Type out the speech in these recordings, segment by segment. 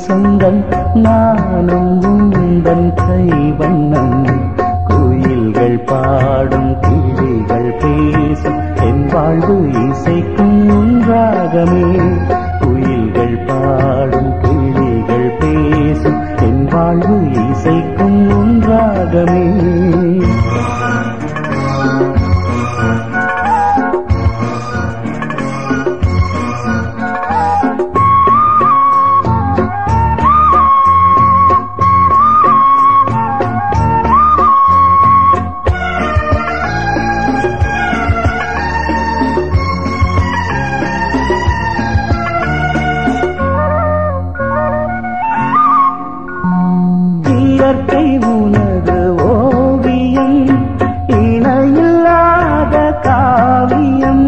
சொந்தம் நானும் உந்தன் கைவண்ணம் குயில்கள் பாடும் கிளிகள் பேசும் என் வாழ்வு இசைக்கும் ராகமே குயில்கள் பாடும் கிளிகள் பேசும் என் வாழ்வு இசைக்கும் ராகமே இயற்கை உனது ஓவியம் இணையில்லாத காவியம்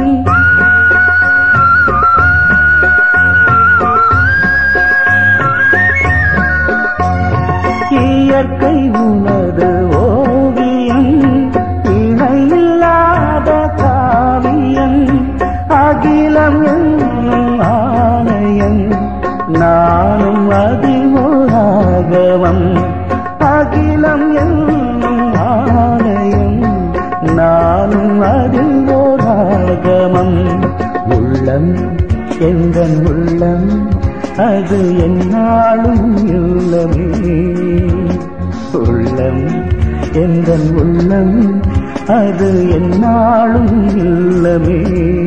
இயற்கை உனது ஓவியம் இணையில்லாத காவியம் அகிலம் என்னும் ஆலயம் நானும் அதிமோராகவம் அகிலம் என்னும் ஆலயம் நானும் அதிமோராகமம் உள்ளம் எங்கள் உள்ளம் அது என்னாலும் இல்லமே உள்ளம் எங்கள் உள்ளம் அது என்னாலும் இல்லமே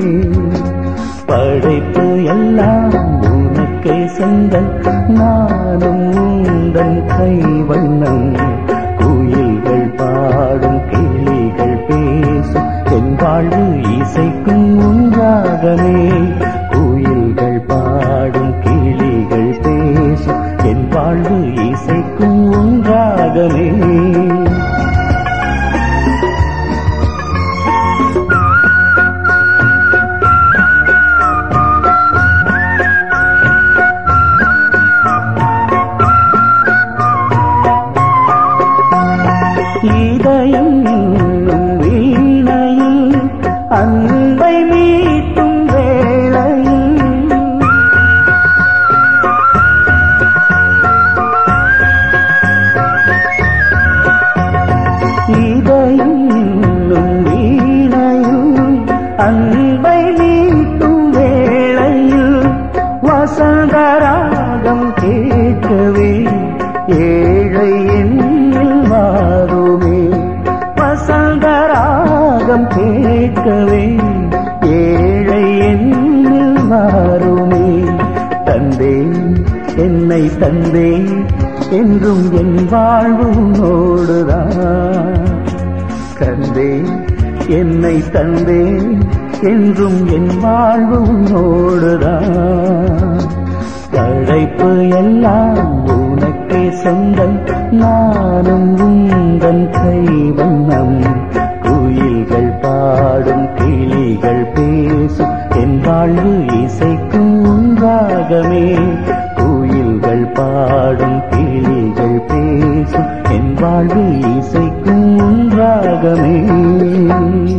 படைப்பு எல்லாம் உனக்கே சொந்தம் நானும் உந்தன் கைவண்ணம் குயில்கள் பாடும் கிளிகள் பேசும் என் வாழ்வு இசைக்கும் உன்றாகமே குயில்கள் பாடும் கிளிகள் பேசும் என் வாழ்வு இசைக்கும் உன்றாகமே இதயம் என்னும் வீணையில் அன்பை மீட்டும் வேளையில் இதயம் என்னும் வீணையில் அன்பை மீட்டும் வேளையில் வசந்தராகம் கேட்கவே ஏழை எண்ணில் மாறுமே வசந்தராகம் கேட்கவே ஏழை எண்ணில் மாறுமே தந்தே என்னை தந்தே என்றும் என் வாழ்வு உன்னோடுதான் கந்தே என்னை தந்தே என்றும் என் வாழ்வு உன்னோடுதான் படைப்பு எல்லாம் உனக்கே சொந்தம் நானும் உந்தன் கைவண்ணம் குயில்கள் பாடும் கிளிகள் பேசும் என் வாழ்வு இசைக்கும் உன்றாகமே குயில்கள் பாடும் கிளிகள் பேசும் என் வாழ்வு இசைக்கும் உன்றாகமே